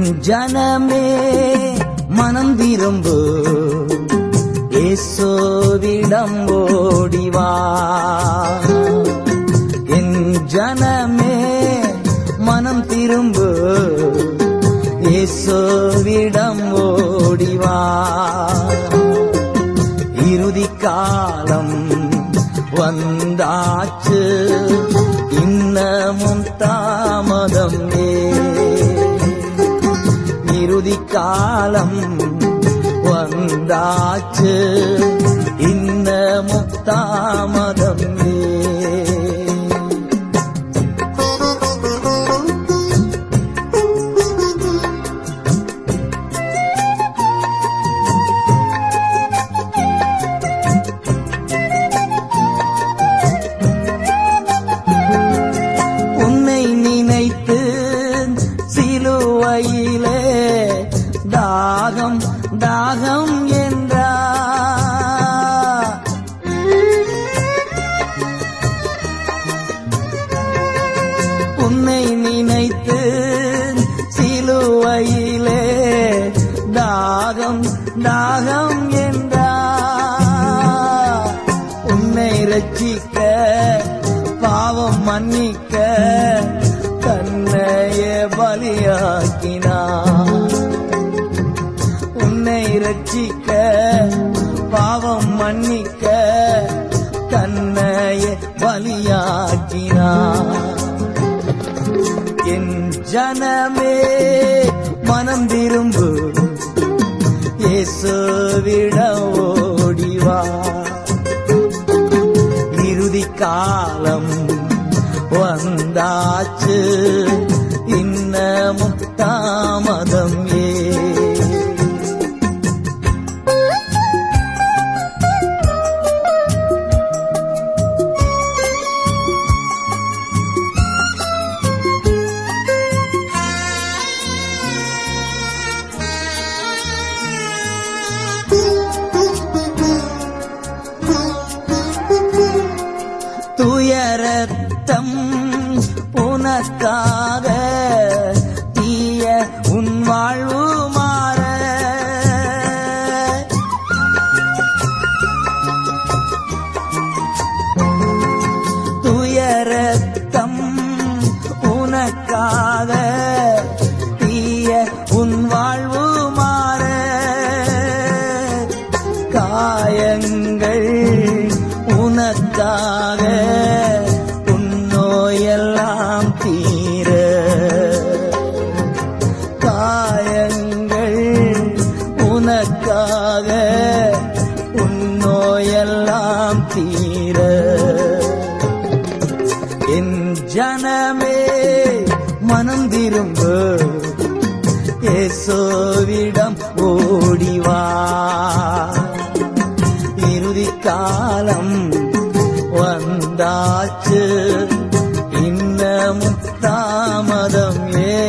ஜனமே மனம் திரும்பு இயேசுவிடம் ஓடிவா என் ஜனமே மனம் திரும்பு இயேசுவிடம் ஓடிவா இறுதி காலம் வந்தாச்சு இன்னமும் தாமதம் இறுதி காலம் வந்தாச்சு இன்னமும் தாமதம் உன்னை நினைத்து சிலுவையிலே தாகம் தாகம் என்றா உன்னை நினைத்து சிலுவையிலே தாகம் தாகம் என்றா உன்னை ரட்சிக்க பாவம் மன்னிக்க தன்னையே பலியாக்கினார் உன்னை ரட்சிக்க பாவம் மன்னிக்க தன்னையே பலியாக்கினார் என் ஜனமே மனம் திரும்பு இயேசுவிட ஓடிவா இறுதி காலம் வந்தாச்சு இன்னமும் தாமதம் ஏ துயரத்தம் உனக்காக தீய உன் வாழ்வு மாற துயரத்தம் உனக்காக தீய உன் வாழ்வு மாற காயங்கள் உனக்காக உன் நோயெல்லாம் தீர காயங்கள் உனக்காக உன் நோயெல்லாம் தீர என் ஜனமே மனம் திரும்பு இயேசுவிடம் ஓடிவா இறுதி காலம் வந்தாச்சு இன்னமும் தாமதம் ஏ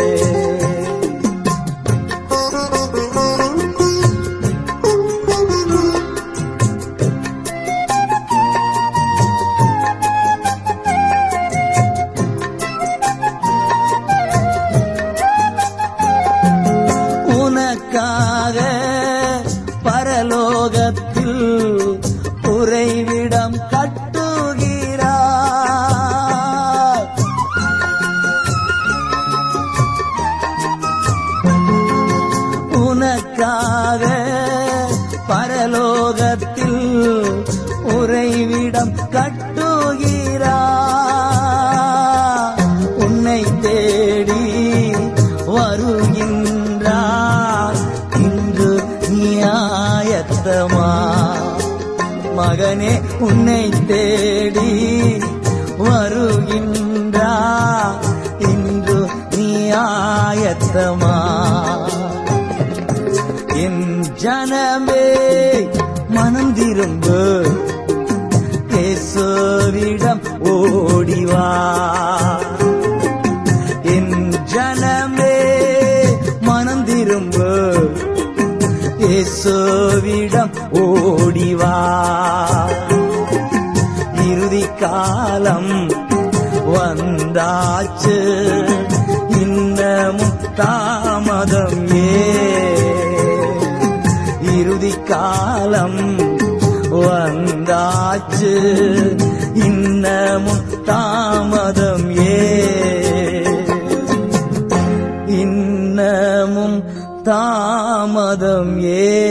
உனக்காக பரலோகத்தில் உறைவிடம் கட்டுகிறார் உனக்காக பரலோகத்தில் உறைவிடம் கட்டுகிறார் உன்னை தேடி வருகின்றார் இன்று நியாயத்தமா மகனே உன்னை தேடி வருகின்றார் இன்று நியாயத்தமா என் ஜனமே மனம் திரும்பு இயேசுவிடம் ஓடிவா என் ஜனமே மனம் திரும்பு இயேசுவிடம் ஓடிவா இறுதி காலம் வந்தாச்சு இன்னமும் தாமதம் தாமதம் ஏ இறுதி காலம் வந்தாச்சு இன்னமும் தாமதம் ஏ இன்னமும் தாமதம் ஏ